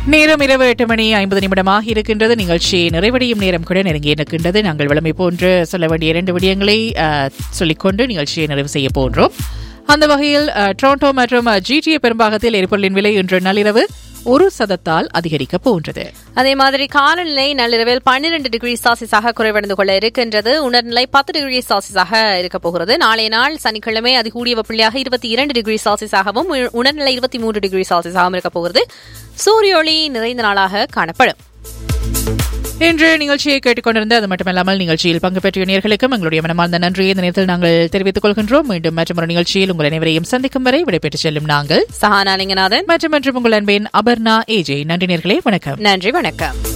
நேரம் இரவு எட்டு மணி ஐம்பது நிமிடமாக இருக்கின்றது நிகழ்ச்சி நிறைவடையும் நேரம் கூட நெருங்கி இருக்கின்றது நாங்கள் வளமை போன்று சொல்ல வேண்டிய இரண்டு விடயங்களை அஹ், சொல்லிக்கொண்டு நிகழ்ச்சியை நிறைவு செய்ய போன்றோம் அந்த வகையில் அஹ், டொரண்டோ மற்றும் ஜிடிஏ பெரும்பாகத்தில் எரிபொருளின் விலை இன்று நள்ளிரவு ஒரு சதத்தால் அதிகரிக்க போன்றது அதே மாதிரி காலநிலை நள்ளிரவில் பன்னிரண்டு டிகிரி செல்சியஸாக குறைவடைந்து கொள்ள இருக்கின்றது உணர்நிலை பத்து டிகிரி செல்சியஸாக இருக்க போகிறது நாளைய நாள் சனிக்கிழமை அதிகூடிய வெப்பநிலையாக இருபத்தி இரண்டு டிகிரி செல்சியஸாகவும் உ- உணர்நிலை இருபத்தி மூன்று டிகிரி செல்சியஸாகவும் இருக்க போகிறது சூரிய ஒளி நிறைந்த நாளாக காணப்படும் இன்று நிகழ்ச்சியை கேட்டுக்கொண்டிருந்த அது மட்டுமல்லாமல் நிகழ்ச்சியில் பங்கு பெற்ற நேர்களுக்கும் எங்களுடைய மனமார்ந்த நன்றியை இந்த நேரத்தில் நாங்கள் தெரிவித்துக் கொள்கின்றோம் மீண்டும் மற்றொரு நிகழ்ச்சியில் உங்கள் அனைவரையும் சந்திக்கும் வரை விடைபெற்றுச் செல்லும் நாங்கள் சஹானா லிங்கநாதன் மற்றும் மற்றும் உங்கள் அன்பின் அபர்ணா ஏஜே நன்றி நேர்களே வணக்கம் நன்றி வணக்கம்